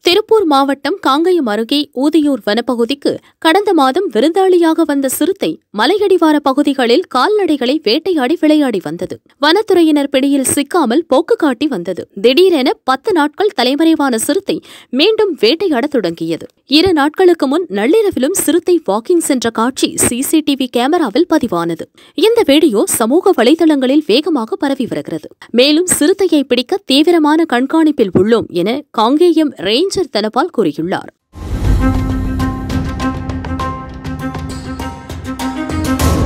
திருப்பூர் மாவட்டம் காங்கயம் அருகே ஊதியூர் வனப்பகுதிக்கு கடந்த மாதம் விருந்தாளியாக வந்த சிறுத்தை மலையடிவார பகுதிகளில் கால்நடைகளை வேட்டையாடி விளையாடி வந்தது வனத்துறையினர் பிடியில் சிக்காமல் போக்கு காட்டி வந்தது திடீரென பத்து நாட்கள் தலைமறைவான சிறுத்தை மீண்டும் வேட்டையாடத் தொடங்கியது இரு நாட்களுக்கு முன் நள்ளிரவிலும் சிறுத்தை வாக்கிங் சென்ற காட்சி சிசிடிவி கேமராவில் பதிவானது இந்த வீடியோ சமூக வலைதளங்களில் வேகமாக பரவி வருகிறது மேலும் சிறுத்தையை பிடிக்க தீவிரமான கண்காணிப்பில் உள்ளோம் என காங்கேயம் ரேஞ்சர் தனபால் கூறியுள்ளார்